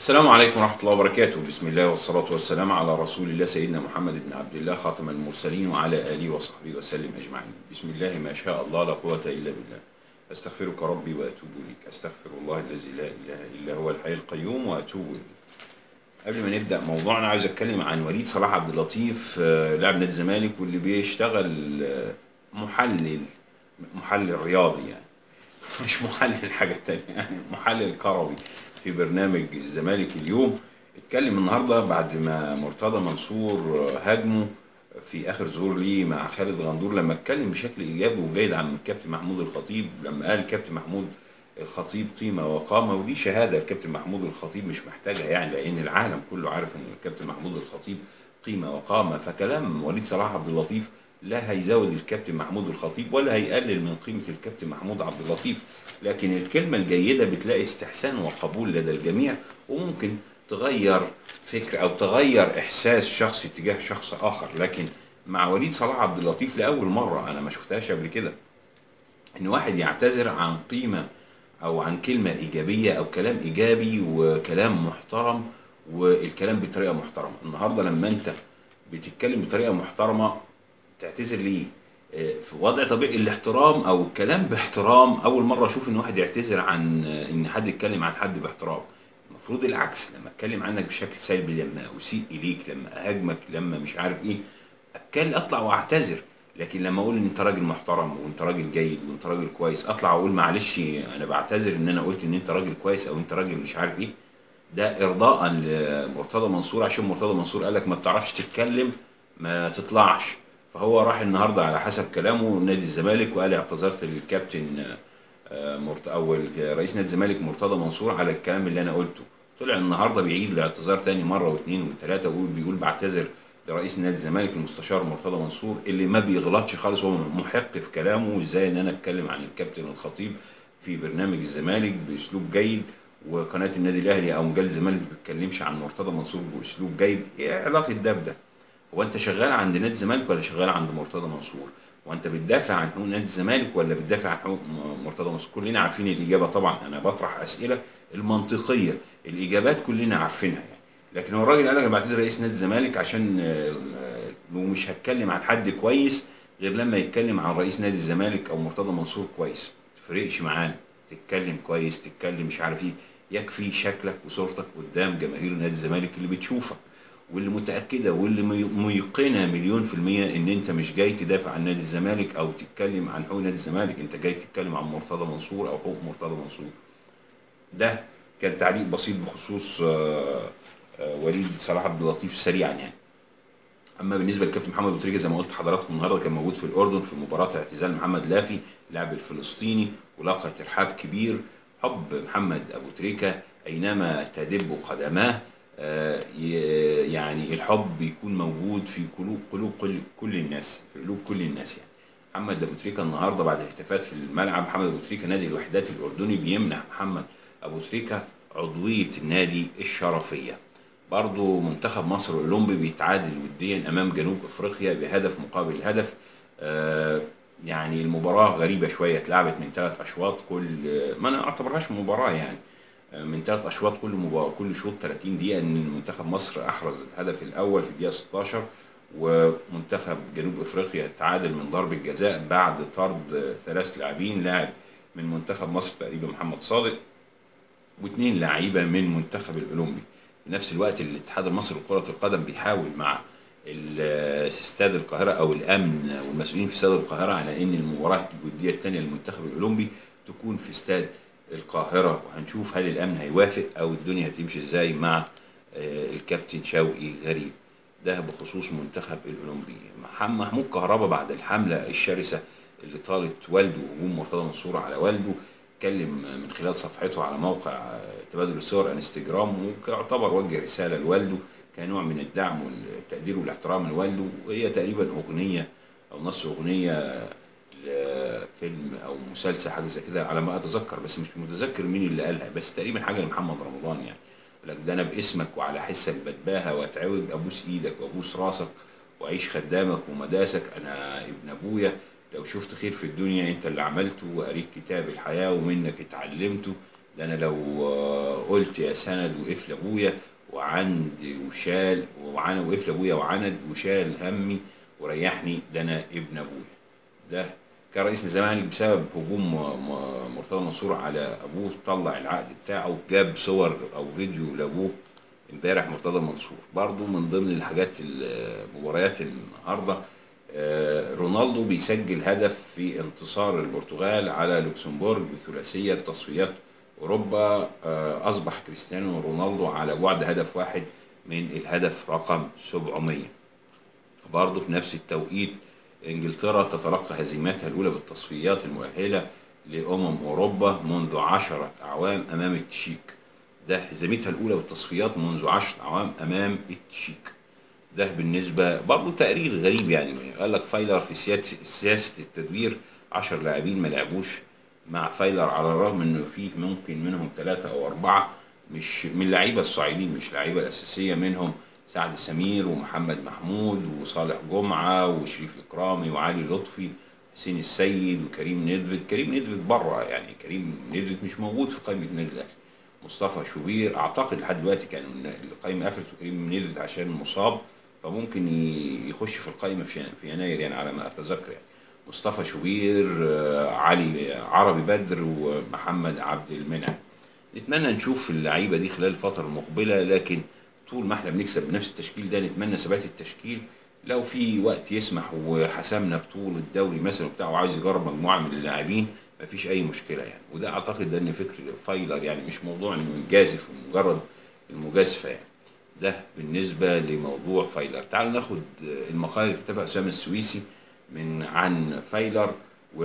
السلام عليكم ورحمة الله وبركاته بسم الله والصلاة والسلام على رسول الله سيدنا محمد بن عبد الله خاتم المرسلين وعلى آله وصحبه وسلم أجمعين بسم الله ما شاء الله لا قوة إلا بالله أستغفرك ربي وأتوب إليك أستغفر الله الذي لا إله إلا هو الحي القيوم وأتوب إليه قبل ما نبدأ موضوعنا عايز أتكلم عن وليد صلاح عبد اللطيف آه، لاعب نادي الزمالك واللي بيشتغل آه، محلل محلل رياضي يعني مش محلل حاجة تانية يعني محلل كروي في برنامج الزمالك اليوم اتكلم النهارده بعد ما مرتضى منصور هاجمه في اخر ظهور ليه مع خالد غندور لما اتكلم بشكل ايجابي وجيد عن الكابتن محمود الخطيب لما قال الكابتن محمود الخطيب قيمه وقامه ودي شهاده الكابتن محمود الخطيب مش محتاجها يعني لان العالم كله عارف ان الكابتن محمود الخطيب قيمه وقامه فكلام وليد صلاح عبد اللطيف لا هيزود الكابتن محمود الخطيب ولا هيقلل من قيمه الكابتن محمود عبد اللطيف لكن الكلمه الجيده بتلاقي استحسان وقبول لدى الجميع وممكن تغير فكر او تغير احساس شخص تجاه شخص اخر لكن مع وليد صلاح عبد اللطيف لاول مره انا ما شفتهاش قبل كده ان واحد يعتذر عن قيمه او عن كلمه ايجابيه او كلام ايجابي وكلام محترم والكلام بطريقه محترمه النهارده لما انت بتتكلم بطريقه محترمه تعتذر ليه آه، في وضع طبيعي الاحترام او الكلام باحترام اول مره اشوف ان واحد يعتذر عن آه، ان حد يتكلم عن حد باحترام المفروض العكس لما اتكلم عنك بشكل سلبي لما اسيء اليك لما اهاجمك لما مش عارف ايه اتكلم اطلع واعتذر لكن لما اقول ان انت راجل محترم وانت راجل جيد وانت راجل كويس اطلع واقول معلش انا بعتذر ان انا قلت ان انت راجل كويس او انت راجل مش عارف ايه ده ارضاء لمرتضى منصور عشان مرتضى منصور قال لك ما بتعرفش تتكلم ما تطلعش فهو راح النهارده على حسب كلامه نادي الزمالك وقال اعتذرت للكابتن آه، مرت او رئيس نادي الزمالك مرتضى منصور على الكلام اللي انا قلته طلع النهارده بيعيد الاعتذار تاني مره واثنين وثلاثه ويقول بيقول بعتذر لرئيس نادي الزمالك المستشار مرتضى منصور اللي ما بيغلطش خالص هو محق في كلامه وازاي ان انا اتكلم عن الكابتن الخطيب في برنامج الزمالك باسلوب جيد وقناه النادي الاهلي او مجله الزمالك ما بتتكلمش عن مرتضى منصور باسلوب جيد ايه علاقه ده بده؟ هو انت شغال عند نادي الزمالك ولا شغال عند مرتضى منصور؟ وانت بتدافع عن حقوق نادي الزمالك ولا بتدافع عن حقوق م- مرتضى منصور؟ كلنا عارفين الاجابه طبعا انا بطرح اسئله المنطقيه الاجابات كلنا عارفينها يعني لكن هو الراجل قال لك انا بعتذر رئيس نادي الزمالك عشان آه، آه، ومش هتكلم عن حد كويس غير لما يتكلم عن رئيس نادي الزمالك او مرتضى منصور كويس ما تفرقش معانا تتكلم كويس تتكلم مش عارف ايه يكفي شكلك وصورتك قدام جماهير نادي الزمالك اللي بتشوفك واللي متاكده واللي مي- ميقنه مليون في الميه ان انت مش جاي تدافع عن نادي الزمالك او تتكلم عن حقوق نادي الزمالك انت جاي تتكلم عن مرتضى منصور او حقوق مرتضى منصور ده كان تعليق بسيط بخصوص آه، آه، وليد صلاح عبد اللطيف سريعا يعني اما بالنسبه للكابتن محمد ابو تريكه زي ما قلت لحضراتكم النهارده كان موجود في الاردن في مباراه اعتزال محمد لافي اللاعب الفلسطيني ولاقى ترحاب كبير حب محمد ابو تريكه اينما تدب قدماه آه، ي- يعني الحب بيكون موجود في قلوب قلوب كل كل الناس في قلوب كل الناس يعني محمد ابو تريكه النهارده بعد اهتافات في الملعب محمد ابو تريكه نادي الوحدات الاردني بيمنح محمد ابو تريكه عضويه النادي الشرفيه برضه منتخب مصر الاولمبي بيتعادل وديا امام جنوب افريقيا بهدف مقابل هدف آه، يعني المباراه غريبه شويه اتلعبت من ثلاث اشواط كل ما انا اعتبرهاش مباراه يعني آه، من ثلاث اشواط كل مباراه كل شوط 30 دقيقه ان منتخب مصر احرز الهدف الاول في الدقيقه 16 ومنتخب جنوب افريقيا تعادل من ضربه جزاء بعد طرد آه، ثلاث لاعبين لاعب من منتخب مصر تقريبا محمد صادق واثنين لعيبه من منتخب الاولمبي في نفس الوقت الاتحاد المصري لكره القدم بيحاول مع ال- استاد القاهره او الامن والمسؤولين في استاد القاهره على ان المباراه الوديه الثانيه للمنتخب الاولمبي تكون في استاد القاهره وهنشوف هل الامن هيوافق او الدنيا هتمشي ازاي مع آه، الكابتن شوقي غريب ده بخصوص منتخب الاولمبي مح- محمود كهربا بعد الحمله الشرسه اللي طالت والده وهجوم مرتضى منصور على والده اتكلم من خلال صفحته على موقع تبادل الصور انستجرام ويعتبر وجه رساله لوالده كنوع من الدعم والتقدير والاحترام لوالده وهي تقريبا اغنيه او نص اغنيه لفيلم او مسلسل حاجه زي كده على ما اتذكر بس مش متذكر مين اللي قالها بس تقريبا حاجه لمحمد رمضان يعني يقول لك ده انا باسمك وعلى حسك بتباهى واتعوج ابوس ايدك وابوس راسك واعيش خدامك ومداسك انا ابن ابويا لو شفت خير في الدنيا انت اللي عملته وقريت كتاب الحياه ومنك اتعلمته ده انا لو آه، قلت يا سند وقف لابويا وعند وشال وعنا وقف لابويا وعند وشال همي وريحني ده انا ابن ابويا ده كان رئيس الزمالك بسبب هجوم م- م- مرتضى منصور على ابوه طلع العقد بتاعه جاب صور او فيديو لابوه امبارح مرتضى منصور برضو من ضمن الحاجات المباريات النهارده آه، رونالدو بيسجل هدف في انتصار البرتغال على لوكسمبورغ بثلاثيه تصفيات اوروبا آه، اصبح كريستيانو رونالدو على بعد هدف واحد من الهدف رقم 700 برضه في نفس التوقيت انجلترا تتلقى هزيمتها الاولى بالتصفيات المؤهله لامم اوروبا منذ عشرة اعوام امام التشيك ده هزيمتها الاولى بالتصفيات منذ عشرة اعوام امام التشيك ده بالنسبه برضه تقرير غريب يعني قال لك فايلر في سياسه سياسه التدوير 10 لاعبين ما لعبوش مع فايلر على الرغم انه فيه ممكن منهم ثلاثه او اربعه مش من اللعيبه الصاعدين مش اللعيبه الاساسيه منهم سعد سمير ومحمد محمود وصالح جمعه وشريف اكرامي وعلي لطفي حسين السيد وكريم ندفد كريم ندفد بره يعني كريم ندفد مش موجود في قائمه النادي الاهلي مصطفى شوبير اعتقد لحد دلوقتي كان القائمه قفلت وكريم ندفد عشان مصاب فممكن ي- يخش في القائمه في في يناير يعني على ما اتذكر يعني مصطفى شوبير آه، علي عربي بدر ومحمد عبد المنعم نتمنى نشوف اللعيبه دي خلال الفتره المقبله لكن طول ما احنا بنكسب بنفس التشكيل ده نتمنى ثبات التشكيل لو في وقت يسمح وحسمنا بطول الدوري مثلا وبتاع وعايز يجرب مجموعه من اللاعبين مفيش اي مشكله يعني وده اعتقد ده ان فكر فايلر يعني مش موضوع انه يجازف مجرد المجازفه يعني ده بالنسبه لموضوع فايلر تعالوا ناخد المقال اللي كتبها اسامه السويسي من عن فايلر و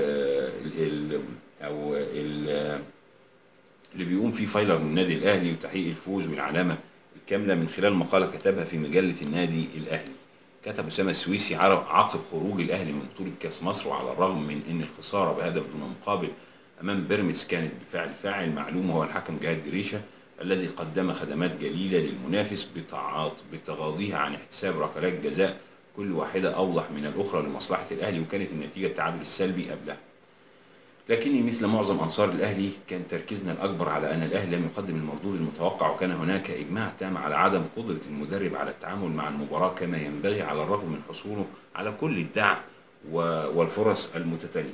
ال- او ال- اللي بيقوم فيه فايلر من النادي الاهلي وتحقيق الفوز والعلامه الكامله من خلال مقاله كتبها في مجله النادي الاهلي. كتب اسامه السويسي عرب عقب خروج الاهلي من بطوله كاس مصر وعلى الرغم من ان الخساره بهدف دون مقابل امام بيراميدز كانت بفعل فاعل معلوم هو الحكم جهاد جريشه الذي قدم خدمات جليله للمنافس بتعاط بتغاضيه عن احتساب ركلات جزاء كل واحده اوضح من الاخرى لمصلحه الاهلي وكانت النتيجه التعادل السلبي قبلها. لكني مثل معظم انصار الاهلي كان تركيزنا الاكبر على ان الاهلي لم يقدم المردود المتوقع وكان هناك اجماع تام على عدم قدره المدرب على التعامل مع المباراه كما ينبغي على الرغم من حصوله على كل الدعم و- والفرص المتتاليه.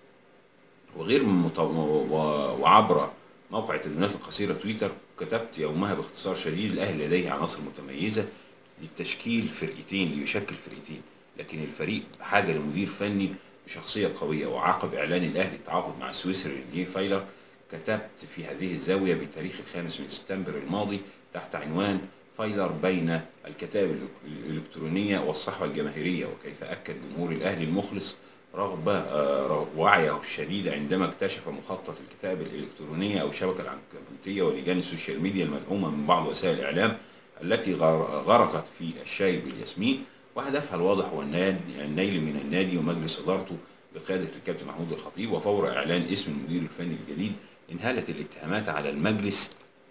وغير مت- و- وعبر موقع التدوينات القصيره تويتر كتبت يومها باختصار شديد الاهلي لديه عناصر متميزه لتشكيل فرقتين ليشكل فرقتين لكن الفريق بحاجه لمدير فني بشخصيه قويه وعقب اعلان الاهلي التعاقد مع السويسري رينيه فايلر كتبت في هذه الزاويه بتاريخ الخامس من سبتمبر الماضي تحت عنوان فايلر بين الكتائب الإلك- الالكترونيه والصحوه الجماهيريه وكيف اكد جمهور الاهلي المخلص رغبه آه، رغ- وعيه الشديد عندما اكتشف مخطط الكتائب الالكترونيه او الشبكه العنكبوتيه ولجان السوشيال ميديا المدعومه من بعض وسائل الاعلام التي غر- غرقت في الشاي بالياسمين وهدفها الواضح هو النادي النيل من النادي ومجلس ادارته بقياده الكابتن محمود الخطيب وفور اعلان اسم المدير الفني الجديد انهالت الاتهامات على المجلس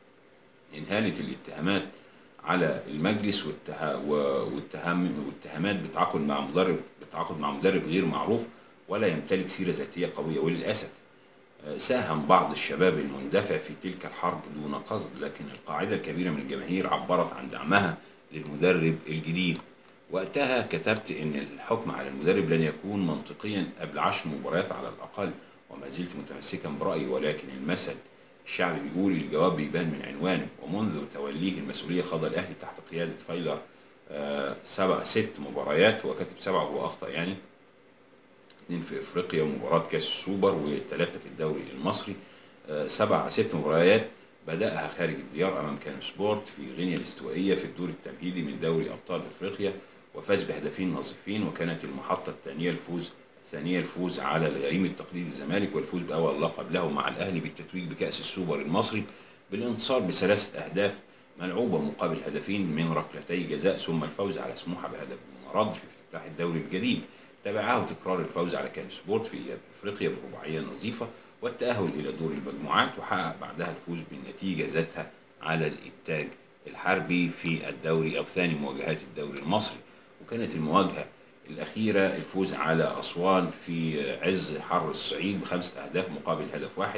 انهالت الاتهامات على المجلس والتها و- والتهم والاتهامات بالتعاقد مع مدرب بالتعاقد مع مدرب غير معروف ولا يمتلك سيره ذاتيه قويه وللاسف آه، ساهم بعض الشباب المندفع في تلك الحرب دون قصد لكن القاعده الكبيره من الجماهير عبرت عن دعمها للمدرب الجديد وقتها كتبت ان الحكم على المدرب لن يكون منطقيا قبل عشر مباريات على الاقل وما زلت متمسكا برايي ولكن المثل الشعب بيقول الجواب بيبان من عنوانه ومنذ توليه المسؤوليه خاض الاهلي تحت قياده فايلر آه، سبع ست مباريات وكتب سبعه وهو اخطا يعني اثنين في افريقيا ومباراه كاس السوبر وثلاثه في الدوري المصري آه، سبع ست مباريات بداها خارج الديار امام كان سبورت في غينيا الاستوائيه في الدور التمهيدي من دوري ابطال افريقيا وفاز بهدفين نظيفين وكانت المحطه الثانيه الفوز الثانيه الفوز على الغريم التقليدي الزمالك والفوز باول لقب له مع الاهلي بالتتويج بكاس السوبر المصري بالانتصار بثلاثه اهداف ملعوبه مقابل هدفين من ركلتي جزاء ثم الفوز على سموحه بهدف مرد في افتتاح الدوري الجديد تبعه تكرار الفوز على كان سبورت في افريقيا برباعيه نظيفه والتاهل الى دور المجموعات وحقق بعدها الفوز بالنتيجه ذاتها على الانتاج الحربي في الدوري او ثاني مواجهات الدوري المصري وكانت المواجهه الاخيره الفوز على اسوان في عز حر الصعيد بخمسه اهداف مقابل هدف واحد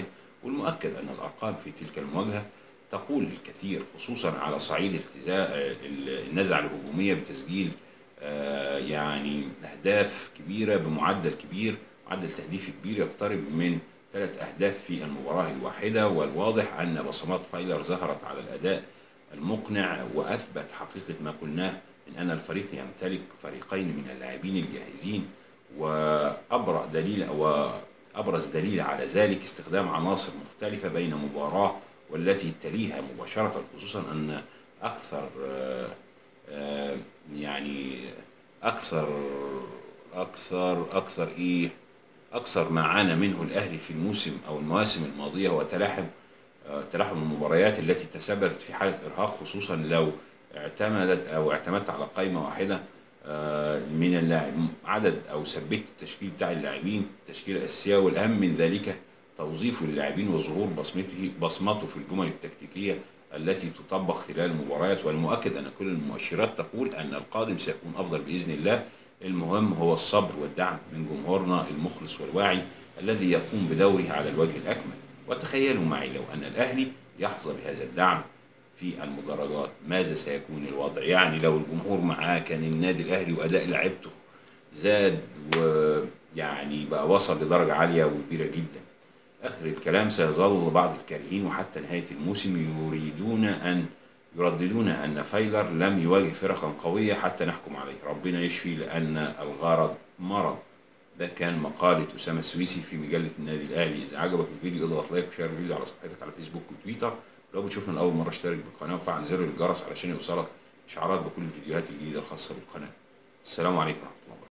والمؤكد أن الأرقام في تلك المواجهة تقول الكثير خصوصا على صعيد التزا- النزعة الهجومية بتسجيل آه، يعني أهداف كبيرة بمعدل كبير معدل تهديفي كبير يقترب من ثلاث أهداف في المباراة الواحدة والواضح أن بصمات فايلر ظهرت على الأداء المقنع وأثبت حقيقة ما قلناه من أن الفريق يمتلك فريقين من اللاعبين الجاهزين وأبرأ دليل وأبرز دليل على ذلك استخدام عناصر مختلفة بين مباراة والتي تليها مباشرة خصوصا أن أكثر آه، آه، يعني أكثر أكثر أكثر إيه أكثر ما عانى منه الأهلي في الموسم أو المواسم الماضية هو تلاحم آه، تلاحم المباريات التي تسببت في حالة إرهاق خصوصا لو اعتمدت أو اعتمدت على قائمة واحدة آه، من اللاعب عدد أو ثبت التشكيل بتاع اللاعبين تشكيلة أساسية والأهم من ذلك توظيف اللاعبين وظهور بصمته بصمته في الجمل التكتيكية التي تطبق خلال المباريات والمؤكد أن كل المؤشرات تقول أن القادم سيكون أفضل بإذن الله المهم هو الصبر والدعم من جمهورنا المخلص والواعي الذي يقوم بدوره على الوجه الأكمل وتخيلوا معي لو أن الأهلي يحظى بهذا الدعم في المدرجات ماذا سيكون الوضع يعني لو الجمهور معاه كان النادي الأهلي وأداء لعبته زاد ويعني بقى وصل لدرجة عالية وكبيرة جدا آخر الكلام سيظل بعض الكارهين وحتى نهاية الموسم يريدون أن يرددون أن فايلر لم يواجه فرقا قوية حتى نحكم عليه ربنا يشفي لأن الغرض مرض ده كان مقالة أسامة السويسي في مجلة النادي الأهلي إذا عجبك الفيديو اضغط لايك وشير الفيديو على صفحتك على فيسبوك وتويتر لو بتشوفنا لأول مرة اشترك بالقناة وفعل زر الجرس علشان يوصلك إشعارات بكل الفيديوهات الجديدة الخاصة بالقناة السلام عليكم ورحمة الله